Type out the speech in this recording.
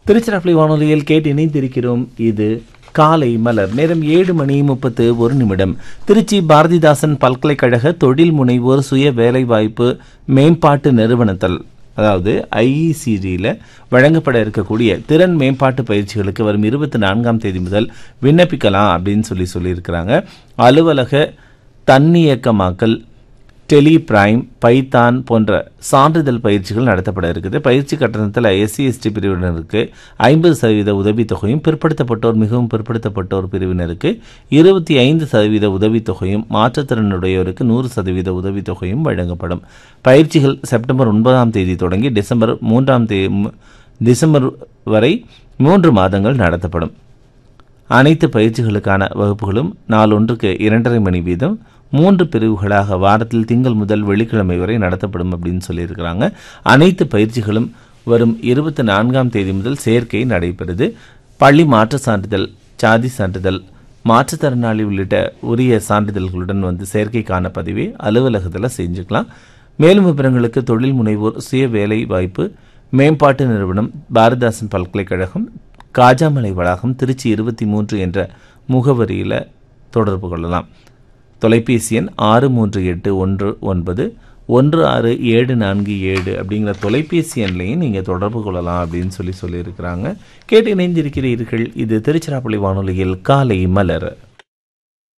திருச்சிராப்பள்ளி வானொலியில் கேட்டு இணைந்திருக்கிறோம் இது காலை மலர் நேரம் ஏழு மணி முப்பத்து ஒரு நிமிடம் திருச்சி பாரதிதாசன் பல்கலைக்கழக தொழில் முனைவோர் சுய வேலைவாய்ப்பு மேம்பாட்டு நிறுவனத்தல் அதாவது ஐஇசிடியில் வழங்கப்பட இருக்கக்கூடிய திறன் மேம்பாட்டு பயிற்சிகளுக்கு வரும் இருபத்தி நான்காம் தேதி முதல் விண்ணப்பிக்கலாம் அப்படின்னு சொல்லி சொல்லியிருக்கிறாங்க அலுவலக தன்னியக்கமாக்கல் டெலி பிரைம் பைத்தான் போன்ற சான்றிதழ் பயிற்சிகள் நடத்தப்பட இருக்குது பயிற்சி கட்டணத்தில் எஸ்சி எஸ்டி பிரிவினருக்கு ஐம்பது சதவீத உதவித்தொகையும் பிற்படுத்தப்பட்டோர் மிகவும் பிற்படுத்தப்பட்டோர் பிரிவினருக்கு இருபத்தி ஐந்து சதவீத உதவித்தொகையும் மாற்றுத்திறனுடையோருக்கு நூறு சதவீத உதவித்தொகையும் வழங்கப்படும் பயிற்சிகள் செப்டம்பர் ஒன்பதாம் தேதி தொடங்கி டிசம்பர் மூன்றாம் தேதி டிசம்பர் வரை மூன்று மாதங்கள் நடத்தப்படும் அனைத்து பயிற்சிகளுக்கான வகுப்புகளும் நாளொன்றுக்கு இரண்டரை மணி வீதம் மூன்று பிரிவுகளாக வாரத்தில் திங்கள் முதல் வெள்ளிக்கிழமை வரை நடத்தப்படும் அப்படின்னு சொல்லியிருக்கிறாங்க அனைத்து பயிற்சிகளும் வரும் இருபத்தி நான்காம் தேதி முதல் சேர்க்கை நடைபெறுது பள்ளி மாற்று சான்றிதழ் சாதி சான்றிதழ் மாற்றுத்திறனாளி உள்ளிட்ட உரிய சான்றிதழ்களுடன் வந்து சேர்க்கைக்கான பதிவை அலுவலகத்தில் செஞ்சுக்கலாம் மேலும் விவரங்களுக்கு தொழில் முனைவோர் சுய வேலை வாய்ப்பு மேம்பாட்டு நிறுவனம் பாரதிதாசன் பல்கலைக்கழகம் காஜாமலை வளாகம் திருச்சி இருபத்தி மூன்று என்ற முகவரியில் தொடர்பு கொள்ளலாம் தொலைபேசி எண் ஆறு மூன்று எட்டு ஒன்று ஒன்பது ஒன்று ஆறு ஏழு நான்கு ஏழு அப்படிங்கிற தொலைபேசி எண்லையும் நீங்கள் தொடர்பு கொள்ளலாம் அப்படின்னு சொல்லி சொல்லியிருக்கிறாங்க கேட்டு இணைந்திருக்கிறீர்கள் இது திருச்சிராப்பள்ளி வானொலியில் காலை மலர்